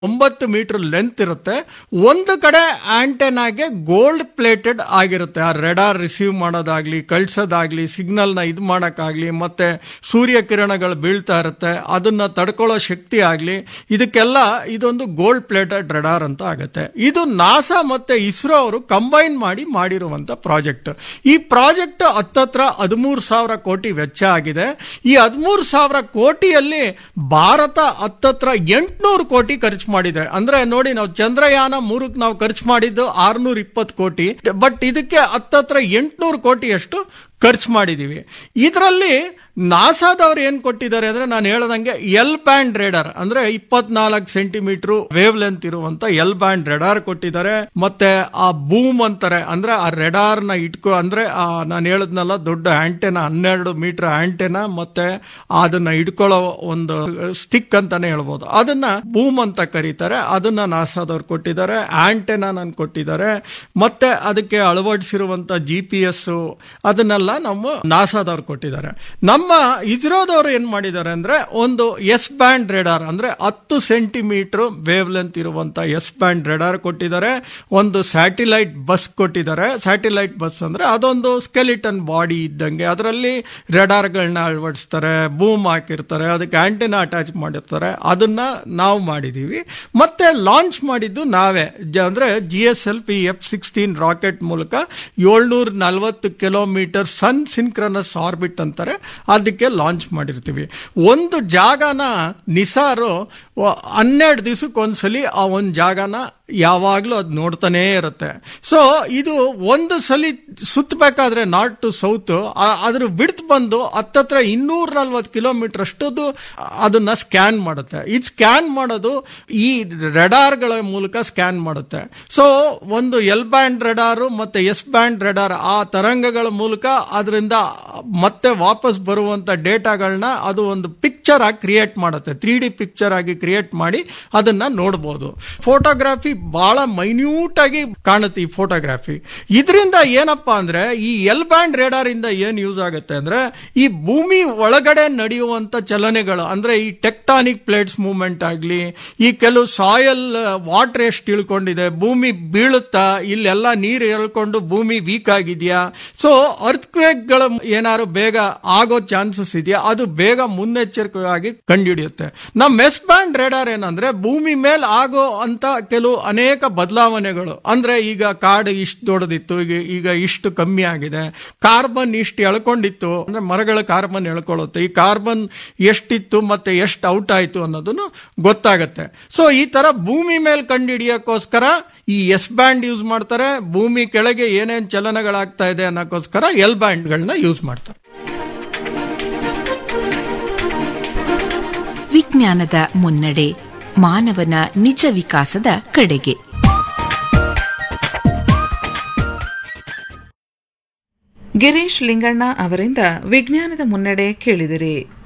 ಒಂಬತ್ತು metre length ಇರುತ್ತೆ ಒಂದು ಕಡೆ ಆಂಟೆನಾಗೆ ಗೋಲ್ಡ್ ಪ್ಲೇಟೆಡ್ ಆಗಿರುತ್ತೆ ಆ ರೆಡಾರ್ ರಿಸೀವ್ ಮಾಡೋದಾಗ್ಲಿ ಕಳ್ಸೋದಾಗ್ಲಿ ಸಿಗ್ನಲ್ ನ ಇದು ಮಾಡೋಕ್ಕಾಗ್ಲಿ ಮತ್ತೆ ಸೂರ್ಯ ಕಿರಣಗಳು ಬೀಳ್ತಾ ಇರುತ್ತೆ ಅದನ್ನ ತಡ್ಕೊಳ್ಳೋ ಶಕ್ತಿ ಆಗ್ಲಿ ಇದಕ್ಕೆಲ್ಲ ಇದೊಂದು ಗೋಲ್ಡ್ ಪ್ಲೇಟೆಡ್ ರೆಡಾರ್ ಅಂತ ಆಗುತ್ತೆ ಇದು ನಾಸಾ ಮತ್ತೆ ಇಸ್ರೋ ಅವರು ಕಂಬೈನ್ ಮಾಡಿ ಮಾಡಿರುವಂತ ಪ್ರಾಜೆಕ್ಟ್ ಈ ಪ್ರಾಜೆಕ್ಟ್ ಹತ್ತತ್ರ ಹದಿಮೂರು ಸಾವಿರ ಕೋಟಿ ವೆಚ್ಚ ಆಗಿದೆ ಈ ಹದಿಮೂರು ಸಾವಿರ ಕೋಟಿಯಲ್ಲಿ ಭಾರತ ಹತ್ತತ್ರ ಎಂಟುನೂರು ಕೋಟಿ ಖರ್ಚು ಮಾಡಿದೆ ಅಂದ್ರೆ ನೋಡಿ ನಾವು ಚಂದ್ರಯಾನ ಮೂರಕ್ಕೆ ನಾವು ಖರ್ಚು ಮಾಡಿದ್ದು ಆರ್ನೂರ ಇಪ್ಪತ್ತು ಕೋಟಿ ಬಟ್ ಇದಕ್ಕೆ ಹತ್ತತ್ರ ಎಂಟುನೂರು ಕೋಟಿಯಷ್ಟು ಖರ್ಚು ಮಾಡಿದೀವಿ ಇದರಲ್ಲಿ ನಾಸಾದವ್ರು ಏನ್ ಕೊಟ್ಟಿದ್ದಾರೆ ಅಂದ್ರೆ ನಾನು ಹೇಳದಂಗೆ ಎಲ್ ಬ್ಯಾಂಡ್ ರೇಡರ್ ಅಂದ್ರೆ ಇಪ್ಪತ್ನಾಲ್ಕು ಸೆಂಟಿಮೀಟರ್ ವೇವ್ ಲೆಂತ್ ಇರುವಂತ ಎಲ್ ಬ್ಯಾಂಡ್ ರೆಡಾರ್ ಕೊಟ್ಟಿದ್ದಾರೆ ಮತ್ತೆ ಆ ಬೂಮ್ ಅಂತಾರೆ ಅಂದ್ರೆ ಆ ರೆಡಾರ್ ನ ಇಟ್ಕೋ ಅಂದ್ರೆ ಆ ನಾನು ಹೇಳದ್ನಲ್ಲ ದೊಡ್ಡ ಆಂಟೆನಾ ಹನ್ನೆರಡು ಮೀಟರ್ ಆಂಟೆನಾ ಮತ್ತೆ ಅದನ್ನ ಇಟ್ಕೊಳ್ಳೋ ಒಂದು ಸ್ಟಿಕ್ ಅಂತಾನೆ ಹೇಳ್ಬೋದು ಅದನ್ನ ಬೂಮ್ ಅಂತ ಕರೀತಾರೆ ಅದನ್ನ ನಾಸಾದವ್ರು ಕೊಟ್ಟಿದ್ದಾರೆ ಆಂಟೆನಾ ನನ್ ಕೊಟ್ಟಿದ್ದಾರೆ ಮತ್ತೆ ಅದಕ್ಕೆ ಅಳವಡಿಸಿರುವಂತ ಜಿ ಪಿ ಎಸ್ ಅದನ್ನೆಲ್ಲ ನಮ್ಮ ನಾಸಾದವ್ರು ಕೊಟ್ಟಿದ್ದಾರೆ ನಮ್ಮ ಇಸ್ರೋದವ್ರು ಏನ್ ಮಾಡಿದ್ದಾರೆ ಅಂದ್ರೆ ಒಂದು ಎಸ್ ಬ್ಯಾಂಡ್ ರೆಡಾರ್ ಅಂದ್ರೆ ಹತ್ತು ಸೆಂಟಿಮೀಟರ್ ವೇವ್ ಲೆಂತ್ ಇರುವಂತ ಎಸ್ ಬ್ಯಾಂಡ್ ರೆಡಾರ್ ಕೊಟ್ಟಿದ್ದಾರೆ ಒಂದು ಸ್ಯಾಟಿಲೈಟ್ ಬಸ್ ಕೊಟ್ಟಿದ್ದಾರೆ ಸ್ಯಾಟಿಲೈಟ್ ಬಸ್ ಅಂದ್ರೆ ಅದೊಂದು ಸ್ಕೆಲಿಟನ್ ಬಾಡಿ ಇದ್ದಂಗೆ ಅದರಲ್ಲಿ ರೆಡಾರ್ಗಳನ್ನ ಅಳವಡಿಸ್ತಾರೆ ಬೂಮ್ ಹಾಕಿರ್ತಾರೆ ಅದಕ್ಕೆ ಆಂಟಿನಾ ಅಟ್ಯಾಚ್ ಮಾಡಿರ್ತಾರೆ ಅದನ್ನ ನಾವು ಮಾಡಿದೀವಿ ಮತ್ತೆ ಲಾಂಚ್ ಮಾಡಿದ್ದು ನಾವೇ ಜ- ಅಂದ್ರೆ G S L V F sixteen rocket ಮೂಲಕ ಏಳ್ನೂರ ನಲವತ್ತು ಕಿಲೋಮೀಟರ್ ಸನ್ ಸಿನ್ಕ್ರನಸ್ ಆರ್ಬಿಟ್ ಅಂತಾರೆ ಅದಕ್ಕೆ ಲಾಂಚ್ ಮಾಡಿರ್ತೀವಿ ಒಂದು ಜಾಗನ ನಿಸಾರು ವ- ಹನ್ನೆರಡು ದಿವಸಕ್ಕೊಂದ್ಸಲಿ ಆ ಒಂದು ಜಾಗನ ಯಾವಾಗಲೂ ಅದು ನೋಡ್ತಾನೇ ಇರುತ್ತೆ ಸೊ ಇದು ಒಂದು ಸಲಿ ಸುತ್ತಬೇಕಾದ್ರೆ ನಾರ್ತ್ ಟು ಸೌತ್ ಅದ್ರ ಬಿಡ್ತ್ ಬಂದು ಹತ್ತತ್ರ ಇನ್ನೂರ ನಲ್ವತ್ತು ಕಿಲೋಮೀಟರ್ ಅಷ್ಟದು ಅದನ್ನ ಸ್ಕ್ಯಾನ್ ಮಾಡುತ್ತೆ ಇದು ಸ್ಕ್ಯಾನ್ ಮಾಡೋದು ಈ ರೆಡಾರ್ಗಳ ಮೂಲಕ ಸ್ಕ್ಯಾನ್ ಮಾಡುತ್ತೆ ಸೊ ಒಂದು ಎಲ್ ಬ್ಯಾಂಡ್ ರೆಡಾರು ಮತ್ತೆ ಎಸ್ ಬ್ಯಾಂಡ್ ರೆಡಾರ್ ಆ ತರಂಗಗಳ ಮೂಲಕ ಅದರಿಂದ ಮತ್ತೆ ವಾಪಸ್ ಬರುವಂತ ಡೇಟಾಗಳನ್ನ ಅದು ಒಂದು ಪಿಕ್ಚರ್ ಆಗಿ ಕ್ರಿಯೇಟ್ ಮಾಡುತ್ತೆ ತ್ರೀ ಡಿ ಪಿಕ್ಚರ್ ಆಗಿ ಕ್ರಿಯೇಟ್ ಮಾಡಿ ಅದನ್ನ ನೋಡಬಹುದು ಫೋಟೋಗ್ರಫಿ ಬಹಳ ಮೈನ್ಯೂಟ್ ಆಗಿ ಕಾಣುತ್ತೆ ಈ ಫೋಟೋಗ್ರಫಿ ಇದರಿಂದ ಏನಪ್ಪಾ ಅಂದ್ರೆ ಈ ಎಲ್ ಬ್ಯಾಂಡ್ ರೇಡಾರ್ ಇಂದ ಏನ್ ಯೂಸ್ ಆಗುತ್ತೆ ಅಂದ್ರೆ ಈ ಭೂಮಿ ಒಳಗಡೆ ನಡೆಯುವಂತ ಚಲನೆಗಳು ಅಂದ್ರೆ ಈ ಟೆಕ್ಟಾನಿಕ್ ಪ್ಲೇಟ್ಸ್ ಮೂವ್ಮೆಂಟ್ ಆಗ್ಲಿ ಈ ಕೆಲವು ಸಾಯಲ್ ವಾಟರ್ ಎಷ್ಟು ಇಳ್ಕೊಂಡಿದೆ ಭೂಮಿ ಬೀಳುತ್ತಾ ಇಲ್ಲೆಲ್ಲ ನೀರು ಎಳ್ಕೊಂಡು ಭೂಮಿ ವೀಕ್ ಆಗಿದೆಯಾ ಸೊ ಅರ್ಥಕ್ವೇಕ್ಗಳು ಏನಾದ್ರು ಬೇಗ ಆಗೋ ಚಾನ್ಸಸ್ ಇದೆಯಾ ಅದು ಬೇಗ ಮುನ್ನೆಚ್ಚರಿಕೆಯಾಗಿ ಕಂಡುಹಿಡಿಯುತ್ತೆ ನಮ್ಮ ಎಸ್ ಬ್ಯಾಂಡ್ ರೇಡಾರ್ ಏನಂದ್ರೆ ಭೂಮಿ ಮೇಲೆ ಆಗೋ ಅಂತ ಕೆಲವು ಅನೇಕ ಬದಲಾವಣೆಗಳು ಅಂದ್ರೆ ಈಗ ಕಾಡು ಇಷ್ಟು ದೊಡ್ಡದಿತ್ತು ಈಗ ಈಗ ಇಷ್ಟು ಕಮ್ಮಿ ಆಗಿದೆ ಕಾರ್ಬನ್ ಇಷ್ಟು ಎಳ್ಕೊಂಡಿತ್ತು ಅಂದ್ರೆ ಮರಗಳ ಕಾರ್ಬನ್ ಎಳ್ಕೊಳ್ಳುತ್ತೆ ಈ ಕಾರ್ಬನ್ ಎಷ್ಟಿತ್ತು ಮತ್ತೆ ಎಷ್ಟು ಔಟ್ ಆಯ್ತು ಅನ್ನೋದನ್ನು ಗೊತ್ತಾಗತ್ತೆ ಸೊ ಈ ತರ ಭೂಮಿ ಮೇಲೆ ಕಂಡುಹಿಡಿಯೋಕ್ಕೋಸ್ಕರ ಈ ಎಸ್ ಬ್ಯಾಂಡ್ ಯೂಸ್ ಮಾಡ್ತಾರೆ ಭೂಮಿ ಕೆಳಗೆ ಏನೇನ್ ಚಲನಗಳಾಗ್ತಾ ಇದೆ ಅನ್ನೋಕ್ಕೋಸ್ಕರ ಎಲ್ ಬ್ಯಾಂಡ್ಗಳನ್ನ ಯೂಸ್ ಮಾಡ್ತಾರೆ ವಿಜ್ಞಾನದ ಮುನ್ನಡೆ ಮಾನವನ ನಿಜ ವಿಕಾಸದ ಕಡೆಗೆ ಗಿರೀಶ್ ಲಿಂಗಣ್ಣ ಅವರಿಂದ ವಿಜ್ಞಾನದ ಮುನ್ನಡೆ ಕೇಳಿದಿರಿ